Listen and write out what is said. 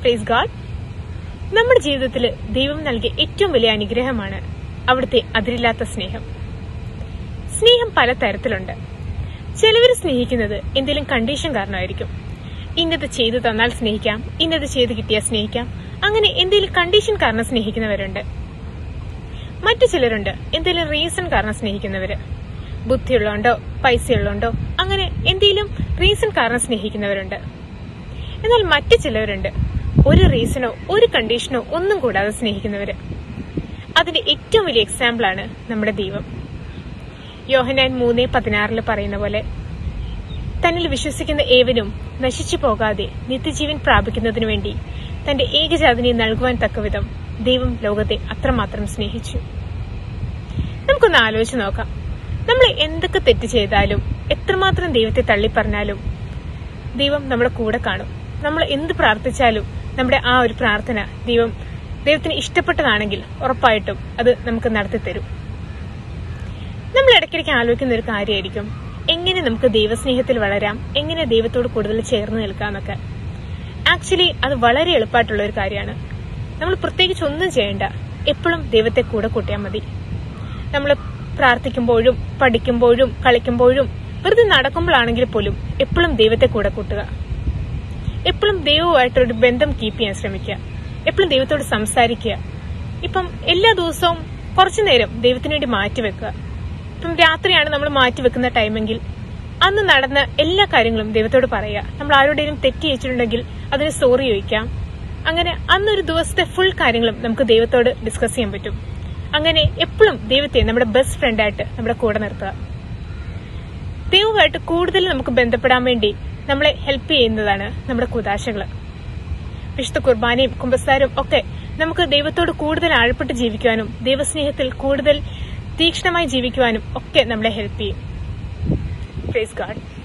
praise God നമ്മുടെ ജീവിതത്തിൽ ദൈവം നൽകിയ ഏറ്റവും വലിയ അനുഗ്രഹമാണ് അവിടുത്തെ അതിരില്ലാത്ത സ്നേഹം സ്നേഹം പല തരത്തിലുണ്ട് ചിലവർ സ്നേഹിക്കുന്നത് എന്തെങ്കിലും കണ്ടീഷൻ കാരണമായിരിക്കും ഇന്നത് ചെയ്തു തന്നാൽ സ്നേഹിക്കാം ഇന്നത് ചെയ്ത് കിട്ടിയാൽ സ്നേഹിക്കാം അങ്ങനെ എന്തെങ്കിലും കണ്ടീഷൻ കാരണം സ്നേഹിക്കുന്നവരുണ്ട് മറ്റു ചിലരുണ്ട് എന്തെങ്കിലും റീസൺ കാരണം സ്നേഹിക്കുന്നവര് ബുദ്ധിയുള്ളതുകൊണ്ടോ പൈസയുള്ളതുകൊണ്ടോ അങ്ങനെ എന്തെങ്കിലും റീസൺ കാരണം സ്നേഹിക്കുന്നവരുണ്ട് എന്നാൽ മറ്റു ചിലവരുണ്ട് ഒരു റീസണോ ഒരു കണ്ടീഷനോ ഒന്നും കൂടാതെ സ്നേഹിക്കുന്നവര് അതിന്റെ ഏറ്റവും വലിയ എക്സാമ്പിൾ ആണ് നമ്മുടെ ദൈവം യോഹനാൻ മൂന്ന് പതിനാറിൽ പറയുന്ന പോലെ തന്നിൽ വിശ്വസിക്കുന്ന ഏവനും നശിച്ചു പോകാതെ നിത്യജീവൻ പ്രാപിക്കുന്നതിനു വേണ്ടി തന്റെ ഏകജാതിനെ നൽകുവാൻ തക്കവിധം ദൈവം ലോകത്തെ അത്രമാത്രം സ്നേഹിച്ചു നമുക്കൊന്ന് ആലോചിച്ച് നോക്കാം നമ്മൾ എന്തൊക്കെ തെറ്റ് ചെയ്താലും എത്രമാത്രം ദൈവത്തെ തള്ളിപ്പറഞ്ഞാലും ദൈവം നമ്മുടെ കൂടെ കാണും നമ്മൾ എന്ത് പ്രാർത്ഥിച്ചാലും നമ്മുടെ ആ ഒരു പ്രാർത്ഥന ദൈവം ദൈവത്തിന് ഇഷ്ടപ്പെട്ടതാണെങ്കിൽ ഉറപ്പായിട്ടും അത് നമുക്ക് നടത്തി തരും നമ്മൾ ഇടയ്ക്കിടയ്ക്ക് ആലോചിക്കുന്ന ഒരു കാര്യമായിരിക്കും എങ്ങനെ നമുക്ക് ദൈവസ്നേഹത്തിൽ വളരാം എങ്ങനെ ദൈവത്തോട് കൂടുതൽ ചേർന്ന് നിൽക്കാന്നൊക്കെ ആക്ച്വലി അത് വളരെ എളുപ്പമായിട്ടുള്ള ഒരു കാര്യമാണ് നമ്മൾ പ്രത്യേകിച്ച് ഒന്നും ചെയ്യേണ്ട എപ്പോഴും ദൈവത്തെ കൂടെ കൂട്ടിയാൽ മതി നമ്മൾ പ്രാർത്ഥിക്കുമ്പോഴും പഠിക്കുമ്പോഴും കളിക്കുമ്പോഴും വെറുതെ നടക്കുമ്പോഴാണെങ്കിൽ പോലും എപ്പോഴും ദൈവത്തെ കൂടെ കൂട്ടുക എപ്പോഴും ദൈവവുമായിട്ടൊരു ബന്ധം കീപ്പ് ചെയ്യാൻ ശ്രമിക്കുക എപ്പോഴും ദൈവത്തോട് സംസാരിക്കുക ഇപ്പം എല്ലാ ദിവസവും കുറച്ചു നേരം ദൈവത്തിന് വേണ്ടി മാറ്റിവെക്കുക ഇപ്പം രാത്രിയാണ് നമ്മൾ മാറ്റിവെക്കുന്ന ടൈമെങ്കിൽ അന്ന് നടന്ന എല്ലാ കാര്യങ്ങളും ദൈവത്തോട് പറയുക നമ്മൾ ആരോടെങ്കിലും തെറ്റ് ചെയ്തിട്ടുണ്ടെങ്കിൽ അതിന് സോറി ചോദിക്കാം അങ്ങനെ അന്നൊരു ദിവസത്തെ ഫുൾ കാര്യങ്ങളും നമുക്ക് ദൈവത്തോട് ഡിസ്കസ് ചെയ്യാൻ പറ്റും അങ്ങനെ എപ്പോഴും ദൈവത്തെ നമ്മുടെ ബെസ്റ്റ് ഫ്രണ്ടായിട്ട് നമ്മുടെ കൂടെ നിർത്തുക ദൈവമായിട്ട് കൂടുതൽ നമുക്ക് ബന്ധപ്പെടാൻ വേണ്ടി നമ്മളെ ഹെൽപ്പ് ചെയ്യുന്നതാണ് നമ്മുടെ കുതാശകള് വിശുദ്ധ കുർബാനയും കുമ്പസാരും ഒക്കെ നമുക്ക് ദൈവത്തോട് കൂടുതൽ ആഴപ്പെട്ട് ജീവിക്കുവാനും ദൈവസ്നേഹത്തിൽ കൂടുതൽ തീക്ഷ്ണമായി ജീവിക്കുവാനും ഒക്കെ നമ്മളെ ഹെൽപ്പ് ചെയ്യും പ്രൈസ് ഗാഡ്